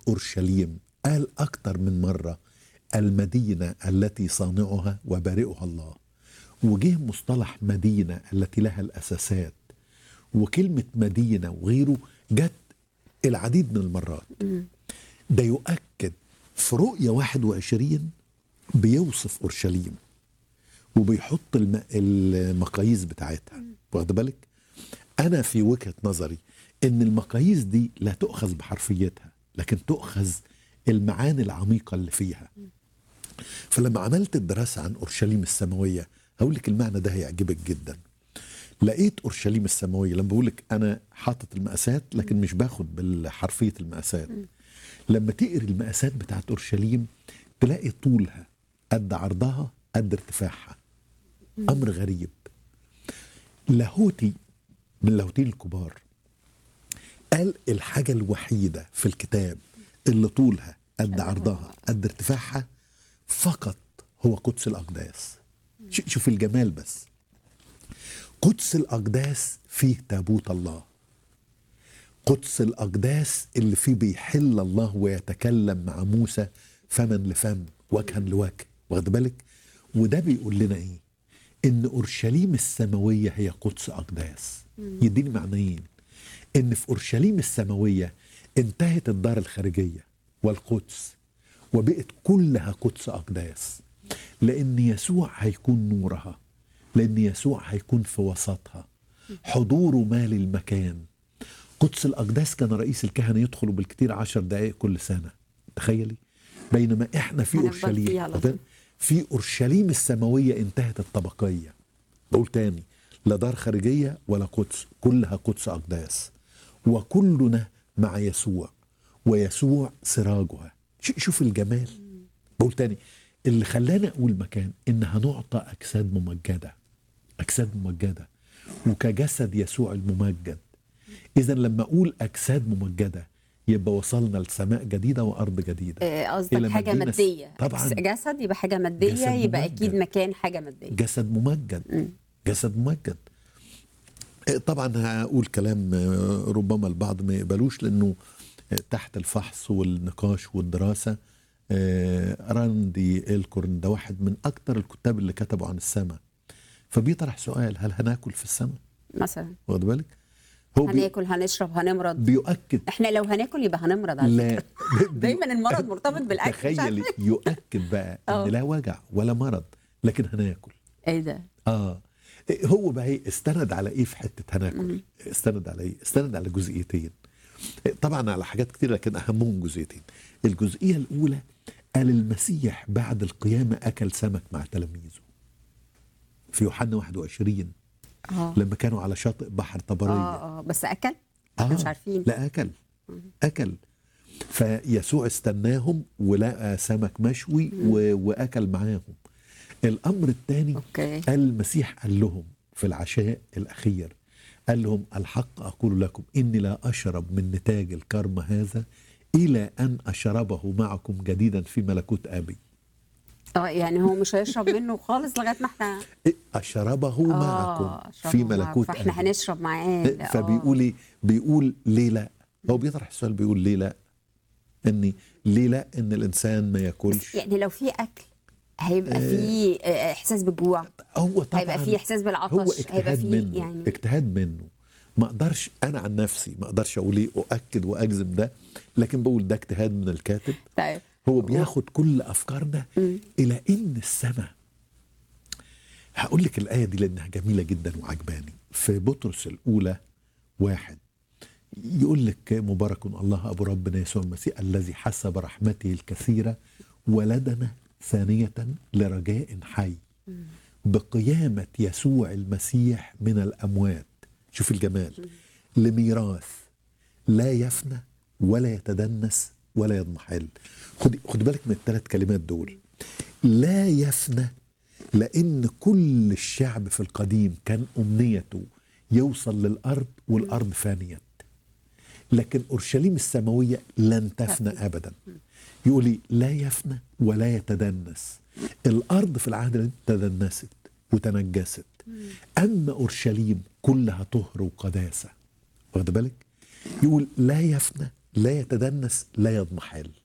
أورشليم قال أكتر من مرة المدينة التي صانعها وبارئها الله وجه مصطلح مدينة التي لها الأساسات وكلمة مدينة وغيره جت العديد من المرات ده يؤكد في رؤية 21 بيوصف أورشليم وبيحط الم- المقاييس بتاعتها واخد بالك أنا في وجهة نظري إن المقاييس دي لا تؤخذ بحرفيتها لكن تؤخذ المعاني العميقة اللي فيها فلما عملت الدراسة عن أورشليم السماوية هقول لك المعنى ده هيعجبك جدا لقيت أورشليم السماوية لما بقول لك أنا حاطط المقاسات لكن مش باخد بالحرفية المقاسات لما تقري المقاسات بتاعت أورشليم تلاقي طولها قد عرضها قد ارتفاعها أمر غريب لاهوتي من اللاهوتين الكبار قال الحاجة الوحيدة في الكتاب اللي طولها قد عرضها قد ارتفاعها فقط هو قدس الأقداس ش- شوف الجمال بس قدس الأقداس فيه تابوت الله قدس الأقداس اللي فيه بيحل الله ويتكلم مع موسى فما لفم وجها لوجه واخد بالك وده بيقول لنا ايه ان اورشليم السماويه هي قدس اقداس يديني معنيين ان في اورشليم السماويه انتهت الدار الخارجيه والقدس وبقت كلها قدس اقداس لان يسوع هيكون نورها لان يسوع هيكون في وسطها حضوره مال المكان قدس الأقداس كان رئيس الكهنة يدخلوا بالكتير عشر دقائق كل سنة تخيلي بينما احنا في هنفضل أورشليم فيها على طول. في أورشليم السماوية انتهت الطبقية بقول تاني لا دار خارجية ولا قدس كلها قدس أقداس وكلنا مع يسوع ويسوع سراجها ش- شوف الجمال بقول تاني اللي خلاني أقول مكان إن هنعطى أجساد ممجدة أجساد ممجدة وكجسد يسوع الممجد إذا لما أقول أجساد ممجدة يبقى وصلنا لسماء جديدة وأرض جديدة آه، إلى قصدك حاجه مدينة- ماديه طبعاً. جسد يبقى حاجه ماديه جسد يبقى ممجد. اكيد مكان حاجه ماديه جسد ممجد جسد ممجد آه، طبعا هقول كلام آه، ربما البعض ما يقبلوش لانه آه، تحت الفحص والنقاش والدراسه آه، راندي الكورن ده واحد من اكتر الكتاب اللي كتبوا عن السماء فبيطرح سؤال هل هناكل في السماء مثلا واخد بالك هو بي- هناكل هنشرب هنمرض بيؤكد احنا لو هناكل يبقى هنمرض على لا فكره دايما المرض مرتبط بالاكل مش تخيلي عارفة يؤكد بقى آه. ان لا وجع ولا مرض لكن هناكل ايه ده اه هو بقى إيه؟ استند على ايه في حته هناكل استند على ايه استند على جزئيتين طبعا على حاجات كتير لكن اهمهم جزئيتين الجزئيه الاولى قال المسيح بعد القيامه اكل سمك مع تلاميذه في يوحنا 21 اه لما كانوا على شاطئ بحر طبريه اه اه بس اكل احنا مش عارفين لا اكل اكل فيسوع استناهم ولقى سمك مشوي و... واكل معاهم الامر الثاني اوكي قال المسيح قال لهم في العشاء الاخير قال لهم الحق اقول لكم اني لا اشرب من نتاج الكرم هذا الى ان اشربه معكم جديدا في ملكوت ابي اه يعني هو مش هيشرب منه خالص لغايه ما احنا اشربه معكم اه في شربوا معاك. ملكوت فاحنا ابي هنشرب معاه لا، آه. فبيقول ايه بيقول ليه لا هو بيطرح السؤال بيقول ليه لا اني ليه لا ان الانسان ما ياكلش يعني لو في اكل هيبقى في آه، احساس بالجوع هو طبعا هيبقى في احساس هو بالعطش هيبقى اجتهاد في منه يعني اجتهاد منه ما اقدرش انا عن نفسي ما اقدرش اقول ايه اؤكد واجزم ده لكن بقول ده اجتهاد من الكاتب طيب هو بياخد كل افكارنا الى ان السماء هقول لك الايه دي لانها جميله جدا وعجباني في بطرس الاولى واحد يقول لك مبارك الله ابو ربنا يسوع المسيح الذي حسب رحمته الكثيره ولدنا ثانيه لرجاء حي بقيامه يسوع المسيح من الاموات شوف الجمال لميراث لا يفنى ولا يتدنس ولا يضمحل خد خد بالك من الثلاث كلمات دول لا يفنى لان كل الشعب في القديم كان امنيته يوصل للارض والارض فانيه لكن اورشليم السماويه لن تفنى ابدا يقول لي لا يفنى ولا يتدنس الارض في العهد القديم تدنست وتنجست اما اورشليم كلها طهر وقداسه واخد بالك يقول لا يفنى لا يتدنس لا يضمحل